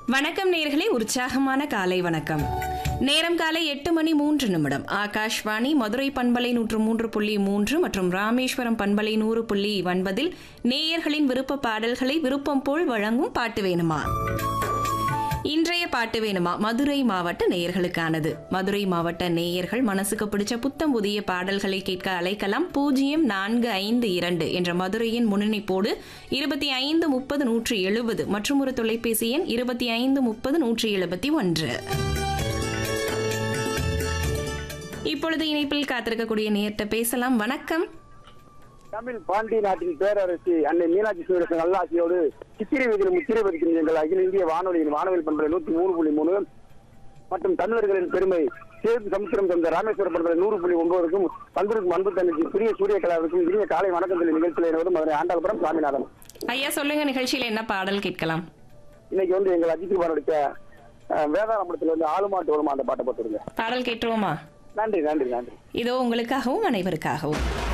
வணக்கம் நேர்களே உற்சாகமான காலை வணக்கம் நேரம் காலை எட்டு மணி மூன்று நிமிடம் ஆகாஷ்வாணி மதுரை பண்பலை நூற்று மூன்று புள்ளி மூன்று மற்றும் ராமேஸ்வரம் பண்பலை நூறு புள்ளி ஒன்பதில் நேயர்களின் விருப்ப பாடல்களை விருப்பம் போல் வழங்கும் பாட்டு வேணுமா இன்றைய பாட்டு வேணுமா மதுரை மாவட்ட நேயர்களுக்கானது மதுரை மாவட்ட நேயர்கள் மனசுக்கு பிடிச்ச புத்தம் புதிய பாடல்களை கேட்க அழைக்கலாம் பூஜ்ஜியம் நான்கு ஐந்து இரண்டு என்ற மதுரையின் முன்னணிப்போடு இருபத்தி ஐந்து முப்பது நூற்றி எழுபது மற்றும் ஒரு தொலைபேசி எண் இருபத்தி ஐந்து முப்பது நூற்றி எழுபத்தி ஒன்று இப்பொழுது இணைப்பில் காத்திருக்கக்கூடிய நேர்கிட்ட பேசலாம் வணக்கம் தமிழ் பாண்டி நாட்டின் பேரரசி அன்னை மீனாட்சி சுந்தரசன் நல்லாசியோடு சித்திரை வீதியில் முத்திரை பதிக்கும் எங்கள் அகில இந்திய வானொலியின் வானவில் பண்பலை நூத்தி மூணு புள்ளி மூணு மற்றும் தமிழர்களின் பெருமை சேர்த்து சமுத்திரம் தந்த ராமேஸ்வரம் பண்பலை நூறு புள்ளி ஒன்பதுக்கும் வந்திருக்கும் அன்பு தங்கச்சி பிரிய சூரிய கலாவுக்கும் இனிய காலை வணக்கத்தில் நிகழ்ச்சியில் இணைவது மதுரை ஆண்டாள்புரம் சாமிநாதன் ஐயா சொல்லுங்க நிகழ்ச்சியில் என்ன பாடல் கேட்கலாம் இன்னைக்கு வந்து எங்கள் அஜித் குமார் நடித்த அஹ், வேதாரம்பலத்துல வந்து ஆளுமாட்டு வருமா அந்த பாட்டை போட்டுருங்க பாடல் கேட்டுருவோமா நன்றி நன்றி நன்றி இதோ உங்களுக்காகவும் அனைவருக்காகவும்